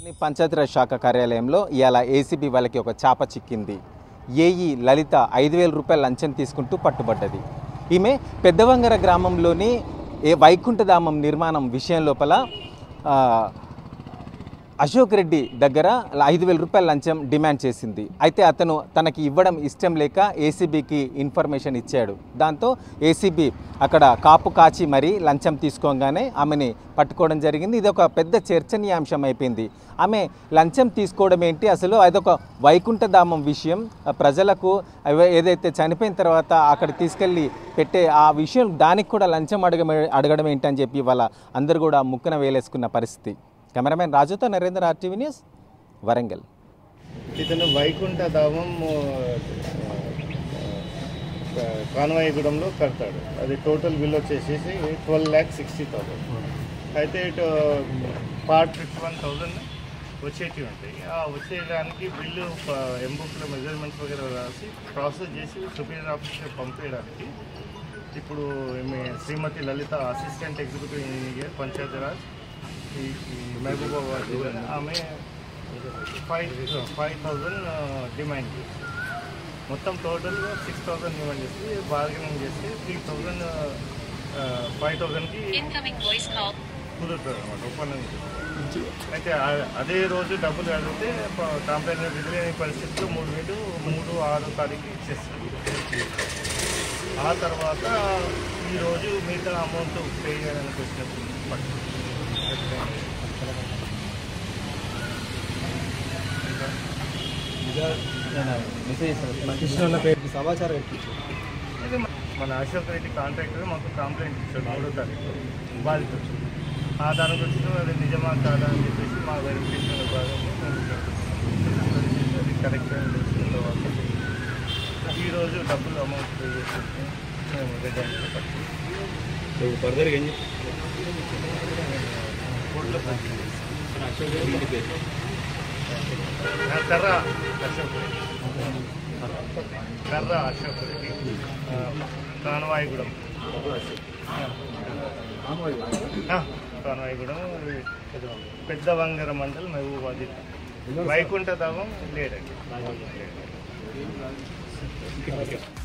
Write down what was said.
పంచాయతీరాజ్ శాఖ కార్యాలయంలో ఇవాళ ఏసీబీ వాళ్ళకి ఒక చాప చిక్కింది ఏఈ లలిత ఐదు వేల రూపాయల లంచం తీసుకుంటూ పట్టుబడ్డది ఈమె పెద్దవంగర గ్రామంలోని ఏ వైకుంఠధామం నిర్మాణం విషయం లోపల ఆ, అశోక్ రెడ్డి దగ్గర ఐదు వేల రూపాయల లంచం డిమాండ్ చేసింది అయితే అతను తనకి ఇవ్వడం ఇష్టం లేక ఏసీబీకి ఇన్ఫర్మేషన్ ఇచ్చాడు దాంతో ఏసీబీ అక్కడ కాపు కాచి మరీ లంచం తీసుకోగానే ఆమెని పట్టుకోవడం జరిగింది ఇది ఒక పెద్ద చర్చనీయాంశం అయిపోయింది ఆమె లంచం తీసుకోవడం ఏంటి అసలు అదొక వైకుంఠధామం విషయం ఆ ప్రజలకు అవ- ఏదైతే చనిపోయిన తర్వాత అక్కడ తీసుకెళ్ళి పెట్టే ఆ విషయం దానికి కూడా లంచం అడగ అడగడం ఏంటి అని చెప్పి వాళ్ళ అందరూ కూడా ముక్కన వేలేసుకున్న పరిస్థితి కెమెరామెన్ రాజుతో నరేంద్ర ఆర్టీవీ న్యూస్ వరంగల్ ఇతను వైకుంఠ ధామం కాన్వాయిగూడెంలో కడతాడు అది టోటల్ బిల్ వచ్చేసేసి ట్వెల్వ్ ల్యాక్ సిక్స్టీ థౌసండ్ అయితే ఇటు పార్ట్ ఫిఫ్టీ వన్ థౌసండ్ వచ్చేటివి ఉంటాయి ఆ వచ్చేయడానికి బిల్లు ఎంబుక్లో మెజర్మెంట్స్ వగేరా రాసి ప్రాసెస్ చేసి సుపీరియర్ ఆఫీసర్ పంపేయడానికి ఇప్పుడు ఈమె Srimathi Lalitha assistant executive engineer Panchayati Raj ఈ ఈ మహబూబాబాద్ జిల్లా. ఆమె ఫైవ్ ఫైవ్ థౌజండ్ డిమాండ్ చేస్తుంది మొత్తం టోటల్గా సిక్స్ థౌజండ్ డిమాండ్ చేసి బార్గెనింగ్ చేసి త్రీ థౌజండ్ ఫైవ్ థౌజండ్కి Incoming voice call. కుదురుతుంది అనమాట ఒప్పందం కుదురుతుంది. అయితే ఆ- అదే రోజు డబ్బులు అడిగితే కంప్లైంట్ విధులేని పరిస్థితిలో మూడు వేలు మూడు ఆరు తారీఖు ఇచ్చేస్తారు ఆ తర్వాత ఈరోజు మిగతా అమౌంట్ పే చేయడానికి వచ్చినప్పుడు పట్టు ఇది మన- మన అశోక్ రెడ్డి కాంట్రాక్టర్ మాకు కంప్లైంట్ ఇచ్చాడు మూడో తారీఖు బాధితుడు ఆ దాని గురించి అది నిజమా కాదా అని చెప్పేసి మా వెరిఫికేషన్ భాగంగా మేము వెరిఫికేషన్ అది కరెక్ట్ అని తెలిసిన తర్వాత ఈరోజు డబ్బులు అమౌంట్ పే చేసి మేము రిటర్న్ పట్టు ఫర్దర్గా ఏం కోర్టులో ఆ, కర్ర అశోక్ రెడ్డి కర్ర అశోక్ రెడ్డి ఆ, కాన్వాయిగూడెం ఆ, కాన్వాయిగూడెం పెద్ద వంగర మండల్ మహబూబాద్ జిల్లా వైకుంఠ ధామం లేడండి చెప్పి